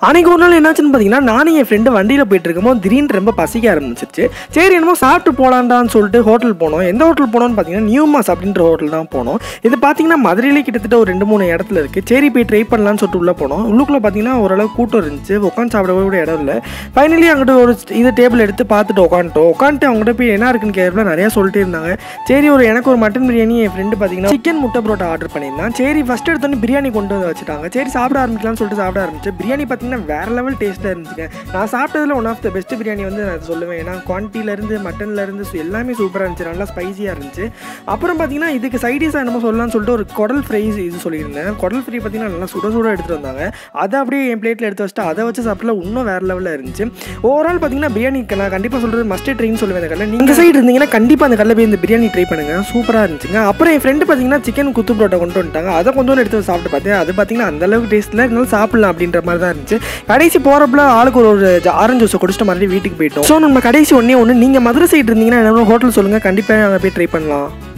அன்னைக்கு ஒரு நாள் என்னாச்சுன்னு பார்த்தீங்கன்னா நானும் என் ஃப்ரெண்டு வண்டியில் போயிட்டு இருக்கும்போது திடீர்னு ரொம்ப பசிக்க ஆரம்பிச்சிருச்சு சரி என்னமோ சாப்பிட்டு போகலான்டான்னு சொல்லிட்டு ஹோட்டல் போனோம் எந்த ஹோட்டல் போனோம்னு பார்த்தீங்கன்னா நியூமாஸ் அப்படின்ற ஹோட்டல் தான் போனோம் இது பார்த்தீங்கன்னா மதுரையிலே கிட்டத்தட்ட ஒரு ரெண்டு மூணு இடத்துல இருக்குது சரி போய் ட்ரை பண்ணலாம்னு சொல்லிட்டு உள்ளே போனோம் உள்ளுக்குள்ளே பார்த்தீங்கன்னா ஓரளவு கூட்டம் இருந்துச்சு உட்காந்து சாப்பிட கூட இடம் இல்லை ஃபைனலி அங்கிட்ட ஒரு இது டேபிள் எடுத்து பார்த்துட்டு உட்காந்துட்டோம் உட்காந்துட்டு அவங்ககிட்ட போய் என்ன இருக்குன்னு கேட்கல நிறையா சொல்லிட்டே இருந்தாங்க சரி ஒரு எனக்கு ஒரு மட்டன் பிரியாணி என் ஃப்ரெண்டு பார்த்தீங்கன்னா சிக்கன் முட்டை பரோட்டா ஆர்டர் பண்ணியிருந்தான் சரி ஃபஸ்ட் எடுத்தோன்னே பிரியாணி கொண்டு வந்து வச்சுட்டாங்க சரி சாப்பிட ஆரம்பிக்கலாம்னு சொல்லிட்டு சாப்பிட ஆரம்பிச்சு பிரியாணி பார்த்தீங்கன்னா வேற லெவல் டேஸ்ட்டாக இருந்துச்சுங்க நான் சாப்பிட்டதுல one of the best biryani வந்து நான் சொல்லுவேன் ஏன்னா குவான்டிட்டிலேருந்து மட்டன்லேருந்து எல்லாமே சூப்பராக இருந்துச்சு நல்லா ஸ்பைசியாக இருந்துச்சு அப்புறம் பார்த்தீங்கன்னா இதுக்கு சைடிஸாக என்னமோ சொல்லலாம்னு சொல்லிட்டு ஒரு குடல் ஃப்ரை இது சொல்லியிருந்தேன் குடல் ஃப்ரை பார்த்தீங்கன்னா நல்லா சுட சுட எடுத்துகிட்டு வந்தாங்க அதை அப்படியே என் பிளேட்டில் எடுத்து வச்சுட்டு அதை வச்சு சாப்பிட்டல இன்னும் வேறு லெவலில் இருந்துச்சு ஓவரால் பார்த்தீங்கன்னா பிரியாணி நான் கண்டிப்பாக சொல்கிறது மஸ்ட் ட்ரைன்னு சொல்லுவேன் அந்த கடையில் நீங்கள் சைடு இருந்தீங்கன்னா கண்டிப்பாக அந்த கடையில் போய் இந்த பிரியாணி ட்ரை பண்ணுங்கள் சூப்பராக இருந்துச்சுங்க அப்புறம் என் ஃப்ரெண்டு பார்த்தீங்கன்னா சிக்கன் குத்து பரோட்டா கொண்டு வந்துட்டாங்க அதை கொஞ்சம் எடுத்து வந்து சாப்பிட்டு பார்த்தேன் அது பார்த்தீங்கன்னா அந்த அளவுக்கு டேஸ்ட்டில் இருந்தாலும் சாப்பிடலாம் அப்படின்ற மாதிரி தான் இருந்துச்சு கடைசி போகிறப்பல ஆளுக்கு ஒரு ஒரு ஆரஞ்சு ஜூஸை குடிச்சிட்டு மறுபடியும் வீட்டுக்கு போயிட்டோம் ஸோ நம்ம கடைசி ஒன்றே ஒன்று நீங்கள் மதுரை சைடு இருந்தீங்கன்னா என்ன ஹோட்டல் சொல்லுங்கள் கண்டிப்பாக அங்கே போய் ட்ரை பண்ணலாம்